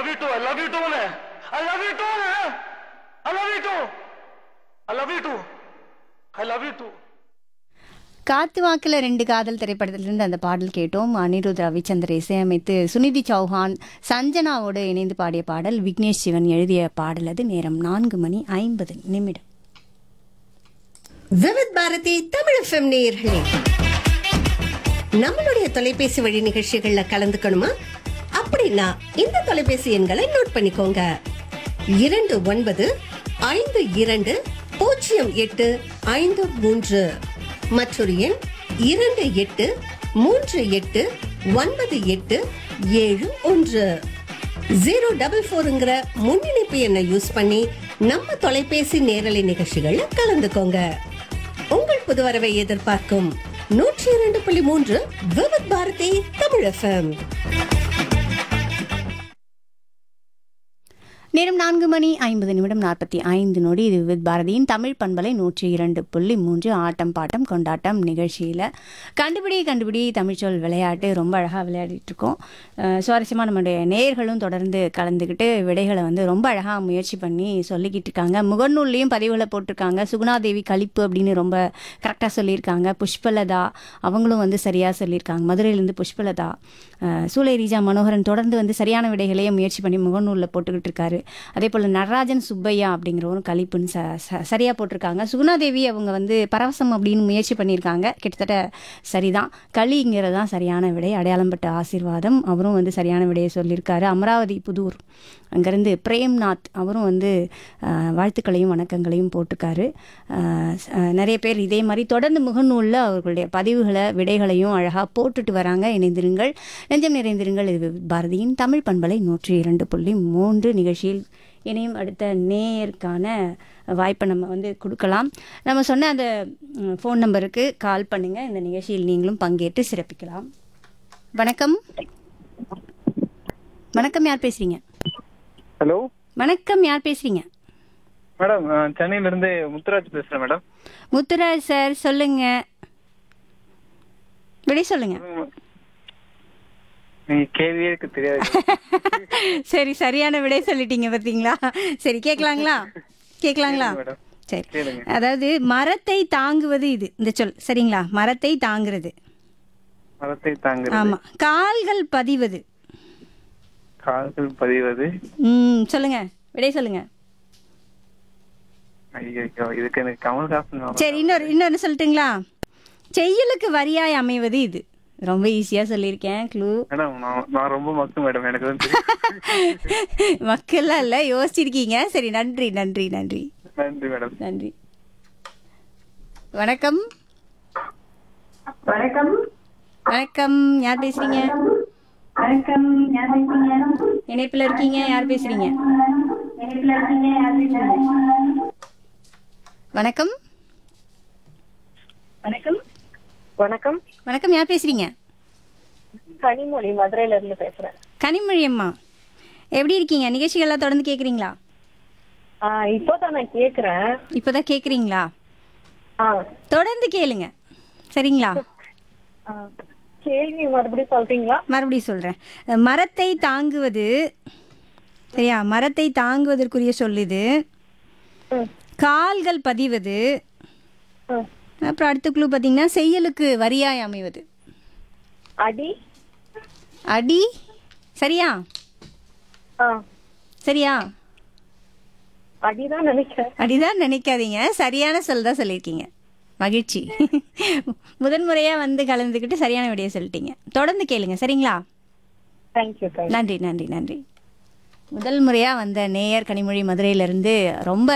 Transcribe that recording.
love you too. I love you too. man. I love you too. man. I love you too. I love you too. I love you too. காத்து வாக்குல ரெண்டு காதல் திரைப்படத்திலிருந்து அந்த பாடல் கேட்டோம் அனிருத் ரவிச்சந்தர் இசையமைத்து சுனிதி சௌஹான் சஞ்சனாவோடு இணைந்து பாடிய பாடல் விக்னேஷ் சிவன் எழுதிய பாடல் அது நேரம் நான்கு மணி ஐம்பது நிமிடம் விவித் பாரதி தமிழ் எஃப்எம் நேயர்களே நம்மளுடைய தொலைபேசி வழி நிகழ்ச்சிகள்ல கலந்துக்கணுமா அப்படின்னா இந்த தொலைபேசி எண்களை நோட் பண்ணிக்கோங்க இரண்டு ஒன்பது ஐந்து இரண்டு பூஜ்ஜியம் எட்டு ஐந்து மூன்று மற்றொரு எண் இரண்டு எட்டு மூன்று எட்டு ஒன்பது எட்டு ஏழு ஒன்று ஜீரோ டபுள் ஃபோருங்கிற முன்னிணைப்பு எண்ணை யூஸ் பண்ணி நம்ம தொலைபேசி நேரலை நிகழ்ச்சிகள்ல கலந்துக்கோங்க உங்கள் புது வரவை எதிர்பார்க்கும் நூற்றி இரண்டு புள்ளி மூன்று விவித் பாரதி தமிழ் எஃப்எம் நேரம் நான்கு மணி ஐம்பது நிமிடம் நாற்பத்தி ஐந்து நொடி இது வித் பாரதியின் தமிழ் பண்பலை நூற்றி இரண்டு புள்ளி மூன்று ஆட்டம் பாட்டம் கொண்டாட்டம் நிகழ்ச்சியில் கண்டுபிடி கண்டுபிடி தமிழ்ச்சொல் விளையாட்டு ரொம்ப அழகாக விளையாடிட்டு இருக்கோம் அஹ் சுவாரஸ்யமாக நம்முடைய நேயர்களும் தொடர்ந்து கலந்துக்கிட்டு விடைகளை வந்து ரொம்ப அழகாக முயற்சி பண்ணி சொல்லிக்கிட்டு இருக்காங்க முகநூல்லையும் பதிவுகளை போட்டிருக்காங்க சுகுணாதேவி கழிப்பு அப்படின்னு ரொம்ப கரெக்டாக சொல்லியிருக்காங்க புஷ்பலதா அவங்களும் வந்து சரியாக சொல்லியிருக்காங்க மதுரையிலேருந்து புஷ்பலதா அஹ் சூலை ரீஜா மனோகரன் தொடர்ந்து வந்து சரியான விடைகளையே முயற்சி பண்ணி முகநூலில் போட்டுக்கிட்டு இருக்காரு அதே போல் நடராஜன் சுப்பையா அப்படிங்கிறவரும் கலிப்புன்னு ச ச சரியாக போட்டிருக்காங்க சுகுணாதேவி அவங்க வந்து பரவசம் அப்படின்னு முயற்சி பண்ணியிருக்காங்க கிட்டத்தட்ட சரிதான் களிங்கிறது தான் சரியான விடை அடையாளம் பட்ட ஆசீர்வாதம் அவரும் வந்து சரியான விடையை சொல்லியிருக்காரு அமராவதி புதூர் அங்கேருந்து பிரேம்நாத் அவரும் வந்து அஹ், வாழ்த்துக்களையும் வணக்கங்களையும் போட்டிருக்காரு அஹ், ச- அஹ், நிறைய பேர் இதே மாதிரி தொடர்ந்து முகநூலில் அவர்களுடைய பதிவுகளை விடைகளையும் அழகாக போட்டுட்டு வராங்க இணைந்திருங்கள் நெஞ்சம் நிறைந்திருங்கள் இது பாரதியின் தமிழ் பண்பலை நூற்றி இரண்டு புள்ளி மூன்று நிகழ்ச்சியில் இணையும் அடுத்த நேயருக்கான வாய்ப்பை நம்ம வந்து கொடுக்கலாம் நம்ம சொன்ன அந்த ஃபோன் நம்பருக்கு கால் பண்ணுங்கள் இந்த நிகழ்ச்சியில் நீங்களும் பங்கேற்று சிறப்பிக்கலாம் வணக்கம் வணக்கம் யார் பேசுறீங்க ஹலோ வணக்கம் யார் பேசுறீங்க மேடம் நான் சென்னையில இருந்து முத்துராஜ் பேசுறேன் மேடம் முத்துராஜ் சார் சொல்லுங்க விடை சொல்லுங்க நீங்க கேள்வியே எனக்கு தெரியாது சரி சரியான விடை சொல்லிட்டீங்க பார்த்தீங்களா சரி கேட்கலாங்களா கேட்கலாங்களா கேளுங்க மேடம். சரி கேளுங்க. அதாவது மரத்தை தாங்குவது இது இந்த சொல் சரிங்களா மரத்தை தாங்குறது மரத்தை தாங்குறது ஆமா கால்கள் பதிவது கால்கள் பதிவது ம் சொல்லுங்க விடை சொல்லுங்க ஐயோ இதுக்கு எனக்கு கமல்ஹாசன் ஞாபகம். சரி இன்னொரு இன்னொன்று சொல்லட்டுங்களா செய்யுளுக்கு வரியாய் அமைவது இது ரொம்ப ஈஸியா சொல்லியிருக்கேன் க்ளூ மேடம் நான் நான் ரொம்ப மக்கு மேடம் எனக்கு தான் தெரியும் மக்கள்லாம் இல்லை யோசிச்சிருக்கீங்க சரி நன்றி நன்றி நன்றி நன்றி மேடம் நன்றி வணக்கம் வணக்கம் வணக்கம் யார் பேசுறீங்க வணக்கம் யார் பேசுறீங்க இணைப்புல இருக்கீங்க யார் பேசுறீங்க இணைப்புல இருக்கீங்க யார் பேசுறீங்க வணக்கம் வணக்கம் வணக்கம் வணக்கம் யார் பேசுறீங்க கனிமொழி மதுரையில இருந்து பேசுறேன் கனிமொழி அம்மா எப்படி இருக்கீங்க நிகழ்ச்சிகள்லாம் தொடர்ந்து கேட்குறீங்களா ஆ இப்போதான் நான் கேக்குறேன் இப்போதான் கேட்குறீங்களா ஆ தொடர்ந்து கேளுங்க சரிங்களா ஆ, கேள்வி மறுபடியும் சொல்றீங்களா மறுபடியும் சொல்கிறேன் மரத்தை தாங்குவது சரியா மரத்தை தாங்குவதற்குரிய சொல்லுது ம், கால்கள் பதிவது ம். அப்புறம் அடுத்த குழு பார்த்தீங்கன்னா செய்யலுக்கு வரியாய் அமைவது அடி அடி சரியா ஆ சரியா அடிதான் நினைக்கிறேன் அடிதான் நினைக்காதீங்க சரியான சொல் தான் சொல்லியிருக்கீங்க மகிழ்ச்சி முதன்முறையாக வந்து கலந்துக்கிட்டு சரியான விடையை சொல்லிட்டீங்க தொடர்ந்து கேளுங்க சரிங்களா தேங்க்யூ தேங்க்யூ நன்றி நன்றி நன்றி முதல் முறையாக வந்த நேயர் கனிமொழி மதுரையிலிருந்து ரொம்ப